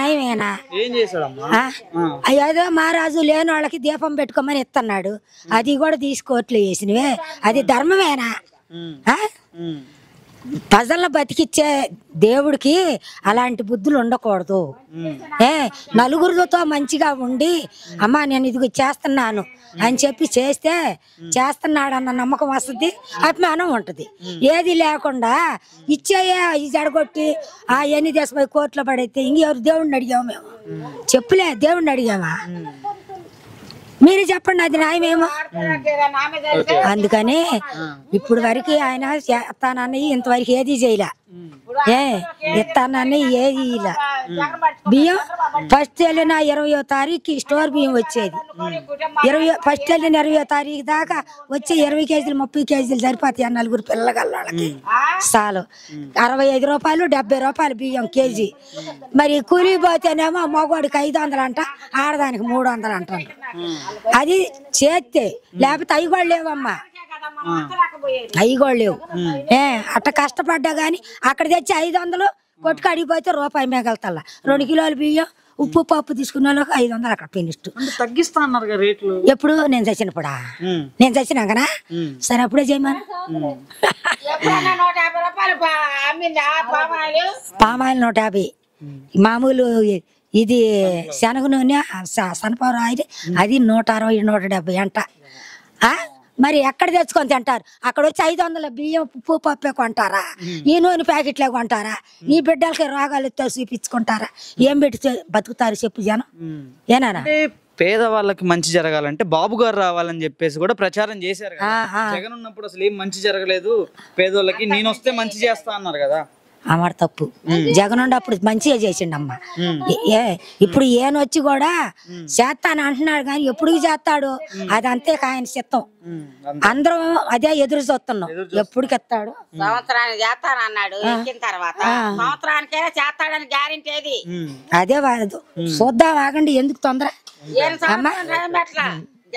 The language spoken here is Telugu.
ఆయమేనా ఏం చేశాడమ్మా ఆ? అయ్యేదో మహారాజు లేని వాళ్ళకి దీపం పెట్టుకోమని ఇస్తున్నాడు అది కూడా తీసుకోవట్లే వేసినవే అది ధర్మమేనా ఉమ్, ఆ? ఉమ్, ప్రజలను బతికిచ్చే దేవుడికి అలాంటి బుద్ధులు ఉండకూడదు ఉమ్, ఏ నలుగురితో మంచిగా ఉండి అమ్మా నేను ఇది చేస్తున్నాను అని చెప్పి చేస్తే చేస్తున్నాడన్న నమ్మకం వస్తుంది అభిమానం ఉంటుంది ఏది లేకుండా ఇచ్చేయే ఈ జడగొట్టి ఆ ఎన్ని దేశపోయి కోర్టులో పడైతే ఇంకెవరు దేవుడిని అడిగాము మేము చెప్పులే దేవుడిని అడిగామా మీరు చెప్పండి అది న్యాయమేమో అందుకని ఇప్పుడు వరకు ఆయన చేస్తానని ఇంతవరకు ఏది చేయలే ఏ ఇస్తానని ఏది ఇలా బియ్యం ఫస్ట్ వెళ్ళిన ఇరవయో తారీఖు స్టోర్ బియ్యం వచ్చేది ఇరవై ఫస్ట్ వెళ్ళిన ఇరవయో తారీఖు దాకా వచ్చే ఇరవై కేజీలు ముప్పై కేజీలు సరిపోతాయి ఆ నలుగురు పిల్లగల్లోళ్ళకి చాలు అరవై ఐదు రూపాయలు డెబ్బై రూపాయలు బియ్యం కేజీ మరి కూలి పోతేనేమో మగవాడికి ఐదు వందలు అంట ఆడదానికి మూడు వందలు అంటారు అది చేస్తే లేకపోతే అవి కూడా లేవమ్మా అవి కూడా లేవు ఏ అట్ట కష్టపడ్డా గాని అక్కడ తెచ్చి ఐదు వందలు కొట్టుకు అడిగిపోతే రూపాయి మిగలుతా రెండు కిలోల బియ్యం ఉప్పు పప్పు తీసుకున్న వాళ్ళకి ఐదు వందలు అక్కడ ఫినిస్ట్ అంటే తగ్గిస్తా అన్నారు కదా రేట్లు ఎప్పుడు నేను చచ్చినప్పుడా ఉమ్, నేను చచ్చినాకనా ఉమ్, సరే అప్పుడే చేయమను ఉమ్. నూట యాభై రూపాయలు పా- అమ్మింది ఆ పామాయిలు పామాయిల్ నూట యాభై మామూలు ఇది శనగ నూనె స- సన్ఫ్లవర్ ఆయిల్ అది నూట అరవై నూట డెబ్బై అంట ఆ? మరి ఎక్కడ తెచ్చుకొని తింటారు అక్కడ వచ్చి ఐదు వందల బియ్యం ఉప్పు పప్పే కొంటారా ఈ నూనె ప్యాకెట్లే కొంటారా ఈ బిడ్డలకి రోగాలు వస్తే చూపించుకుంటారా ఏం పెట్టి చే- బతుకుతారు చెప్పు జనం ఉమ్. ఏనా అంటే పేదవాళ్ళకి మంచి జరగాలంటే బాబు గారు రావాలని చెప్పేసి కూడా ప్రచారం చేశారు కదా ఆ, ఆ. జగన్ ఉన్నప్పుడు అసలు ఏం మంచి జరగలేదు పేదోళ్ళకి నేను వస్తే మంచి చేస్తా అన్నారు కదా అమాట తప్పు జగన్ అప్పుడు మంచిగా చేసిండమ్మా ఏ ఇప్పుడు ఈయనొచ్చి కూడా చేస్తాను అంటున్నాడు కానీ ఎప్పుడు చేస్తాడు అది అంతే ఆయన చిత్తం ఉమ్, అంతే. అందరం అదే ఎదురు చూస్తున్నాం ఎప్పుడుకి ఎత్తాడు సంవత్సరానికి చేస్తానన్నాడు ఎక్కిన తర్వాత సంవత్సరానికే చేస్తాడని గ్యారెంటీ ఏది ఉమ్, అదే వాడు చూద్దాం ఆగండి ఎందుకు తొందర ఏం సంవత్సరం టైం పెట్టలా